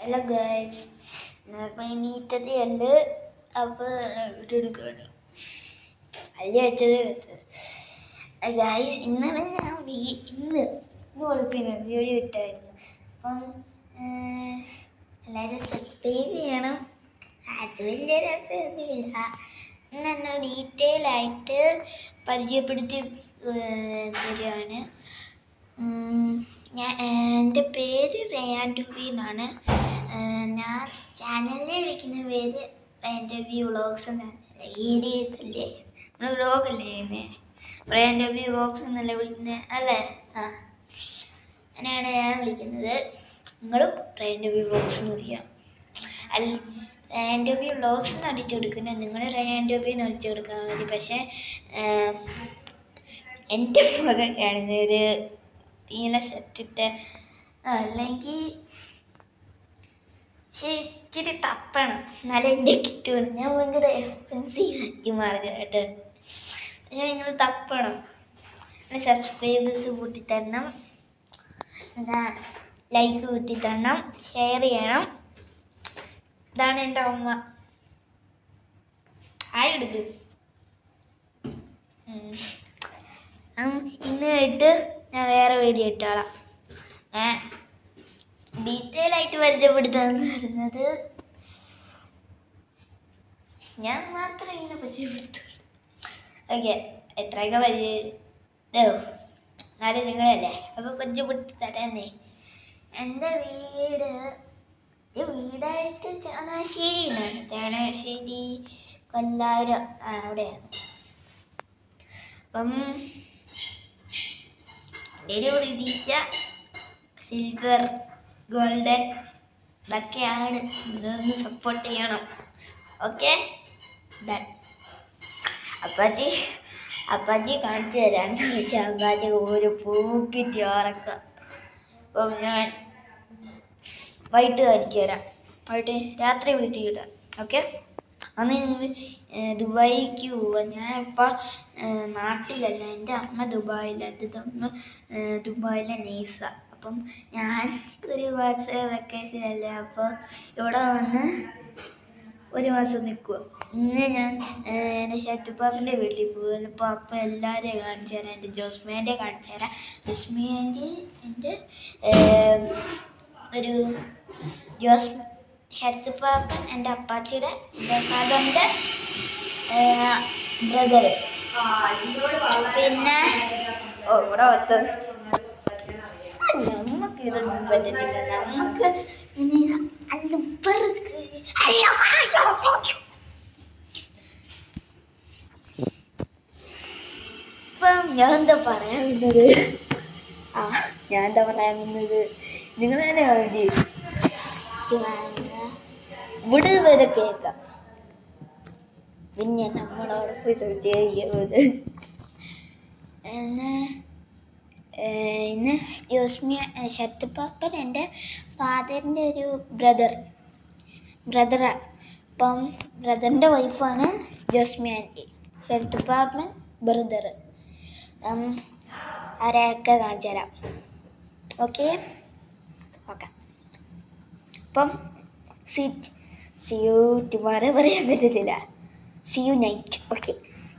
Hello guys ഞാൻ എണീറ്റതേ അല്ല അപ്പോൾ ഇവിടെ എടുക്കുകയാണ് അല്ല വെച്ചത് വെച്ചത് ഗൈസ് ഇന്നലെ ഞാൻ വീ ഇന്ന് ഇന്ന് വെളുപ്പിന് വീഡിയോ ഇട്ടായിരുന്നു അപ്പം ഏർ, എല്ലാവരും സബ്സ്ക്രൈബ് ചെയ്യണം അത് വലിയ രസമൊന്നുമില്ല ഇന്ന് എന്നെ ഡീറ്റെയിൽ ആയിട്ട് പരിചയപ്പെടുത്തി ഏർ, തരുവാണ് ഉം, ഞാൻ എൻ്റെ പേര് റയാൻ ടുബി എന്നാണ് ഏർ, ഞാൻ ചാനലിൽ വിളിക്കുന്ന പേര് റയാൻ ടുബി വ്ളോഗ്സ് എന്നാണ് വീഡിയോ അല്ലേ നമ്മൾ വ്ളോഗല്ലേ ചെയ്യുന്നത് റയാൻ ടുബി വ്ളോഗ്സ് എന്നല്ലേ വിളിക്കുന്നത് അല്ലേ ആ അങ്ങനെയാണ് ഞാൻ വിളിക്കുന്നത് നിങ്ങളും റയാൻ ടുബി വ്ളോഗ്സ് എന്ന് വിളിക്കണം അല്ല റയാൻ ടുബി വ്ളോഗ്സ് എന്ന് അടിച്ചു കൊടുക്കുന്നത് നിങ്ങൾ റയാൻ ടുബി എന്ന് അടിച്ചു കൊടുക്കാൻ മതി പക്ഷേ ഏം, എൻ്റെ മുഖം കാണുന്നത് നീല ഷർട്ടിട്ട് അല്ലെങ്കിൽ ശരിക്കും തപ്പണം എന്നാലേ എൻ്റെ കിട്ടുള്ളൂ ഞാൻ ഭയങ്കര എക്സ്പെൻസീവ് ആക്കി മാറുക കേട്ടോ പക്ഷേ നിങ്ങൾ തപ്പണം സബ്സ്ക്രൈബേഴ്സ് കൂട്ടി തരണം എന്താ ലൈക്ക് കൂട്ടി തരണം ഷെയർ ചെയ്യണം ഇതാണ് എൻ്റെ അമ്മ ആയി എടുക്ക് ഉം. ഉം, ഇന്ന് ആയിട്ട് ഞാൻ വേറെ വീഡിയോ ഇട്ടോളാം ഞാൻ ഡീറ്റെയിൽ ആയിട്ട് പരിചയപ്പെടുത്താന്ന് പറയുന്നത് ഞാൻ മാത്രമേ ഇങ്ങനെ പരിചയപ്പെടുത്തുള്ളൂ ഓക്കെ എത്രയൊക്കെ പരിചയ ഓ എന്നാലും നിങ്ങളല്ലേ അപ്പോൾ പരിചയപ്പെടുത്തി തരാന്നേ എൻ്റെ വീട് ഇത് വീടായിട്ട് ചാണാശ്ശേരിയിലാണ് ചാണാശ്ശേരി കൊല്ലാപുരം ആ അവിടെയാണ് അപ്പം എൻ്റെ ഒരു പ്രതീക്ഷ സിൽവർ ഗോൾഡൻ ഇതൊക്കെയാണ് ഇതൊന്ന് സപ്പോർട്ട് ചെയ്യണം ഓക്കെ ഡൺ അപ്പാച്ചി അപ്പാച്ചി കാണിച്ചു തരാം പക്ഷെ അപ്പാച്ചി ഒരു പൂക്കിട്ട് ഉറക്കം അപ്പം ഞാൻ വൈകിട്ട് കാണിച്ചു തരാം വൈകിട്ട് രാത്രി വീട്ടിൽ ഇടാം ഓക്കെ അന്ന് ഞങ്ങൾ ദുബായിക്ക് പോവാം ഞാൻ ഇപ്പം നാട്ടിലല്ല എൻ്റെ അമ്മ ദുബായിലാണ് എൻ്റെ അമ്മ ഏർ, ദുബായിലെ നേഴ്സ അപ്പം ഞാൻ ഒരു മാസം വെക്കേഷൻ അല്ലേ അപ്പോൾ ഇവിടെ വന്ന് ഒരു മാസം നിൽക്കുക ഇന്ന് ഞാൻ ഏർ, എൻ്റെ ഷറ്റുപ്പാപ്പിൻ്റെ വീട്ടിൽ പോകും അപ്പോൾ അപ്പോൾ എല്ലാവരെയും കാണിച്ചു തരാം എൻ്റെ ജോസ്മേൻ്റെ കാണിച്ചു തരാം ജോസ്മേൻ്റെ എൻ്റെ ഏർ, ഒരു ജോസ് ഷത്തുപ്പാപ്പൻ എൻ്റെ അപ്പാച്ചിയുടെ എൻ്റെ ഫാദറിൻ്റെ ബ്രദർ പിന്നെ ഓ ഇവിടെ ഒത്ത നമുക്ക് ഇതൊന്നും പറ്റത്തില്ല നമുക്ക് ഇങ്ങനെ അല്ല പെറുക്ക് അയ്യോ, അയ്യോ, അയ്യോ. ഇപ്പം ഞാൻ എന്താ പറയാൻ വന്നത് ആ ഞാൻ എന്താ പറയാൻ വന്നത് നിങ്ങൾ തന്നെ മതി ഇവിടെ വരെ കേൾക്കാം പിന്നെ നമ്മളവിടെ പോയി സെർച്ച് ചെയ്യുന്നത് എന്നെ ഏഹ് ഇന്ന് ജോസ്മിയ ശത്തുപ്പാപ്പൻ എൻ്റെ ഫാദറിൻ്റെ ഒരു ബ്രദർ ബ്രദറാണ് അപ്പം ബ്രദറിൻ്റെ വൈഫാണ് ജോസ്മിയ ആൻറ്റി ശത്തുപ്പാപ്പൻ ബ്രദർ ആരെയൊക്കെ കാണിച്ചു തരാം ഓക്കെ ഓക്കെ അപ്പം സീറ്റ് സി യു ടുമാറോ പറയാൻ പറ്റത്തില്ല സി യു നൈറ്റ് ഓക്കെ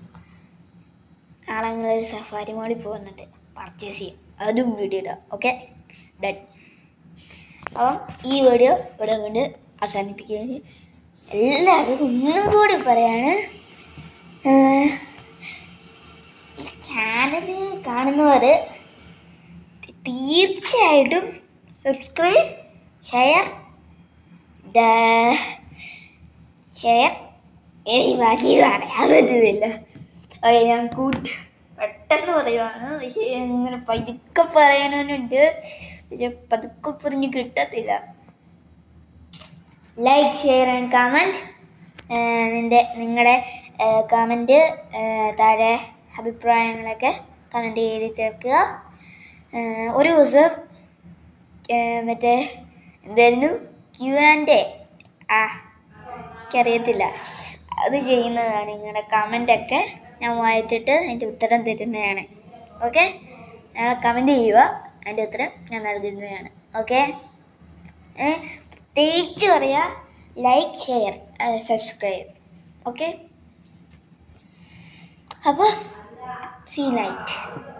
നാളെ ഞങ്ങൾ സഫാരി മോളിൽ പോകുന്നുണ്ട് പർച്ചേസ് ചെയ്യും അതും വീഡിയോ ഇടാം ഓക്കെ ഡൺ അപ്പം ഈ വീഡിയോ ഇവിടെ കൊണ്ട് അവസാനിപ്പിക്കുകയാണ് എല്ലാവർക്കും ഒന്നും കൂടി പറയാണ് ചാനൽ കാണുന്നവർ തീർച്ചയായിട്ടും സബ്സ്ക്രൈബ് ഷെയർ ഷെയർ എനിക്ക് ബാക്കി പറയാൻ പറ്റുന്നില്ല ഓക്കെ ഞാൻ കൂട്ട് പെട്ടെന്ന് പറയുവാണ് പക്ഷേ ഇങ്ങനെ പതുക്കെ പറയാനുണ്ട് പക്ഷെ പതുക്കെ പറഞ്ഞ് കിട്ടത്തില്ല ലൈക്ക് ഷെയർ ആൻഡ് കമൻറ്റ് നിൻ്റെ നിങ്ങളുടെ കമൻറ്റ് താഴെ അഭിപ്രായങ്ങളൊക്കെ കമൻറ്റ് ചെയ്ത് ചേർക്കുക ഏർ ഒരു ദിവസം ഏർ മറ്റേ എന്തായിരുന്നു ക്യു ആൻഡ് ആ എനിക്കറിയത്തില്ല അത് ചെയ്യുന്നതാണ് നിങ്ങളുടെ കമൻ്റൊക്കെ ഞാൻ വായിച്ചിട്ട് അതിൻ്റെ ഉത്തരം തരുന്നതാണ് ഓക്കെ നിങ്ങൾ കമൻറ്റ് ചെയ്യുക അതിൻ്റെ ഉത്തരം ഞാൻ നൽകുന്നതാണ് ഓക്കെ പ്രത്യേകിച്ച് പറയാ ലൈക്ക് ഷെയർ സബ്സ്ക്രൈബ് ഓക്കെ അപ്പോൾ സീ നൈറ്റ്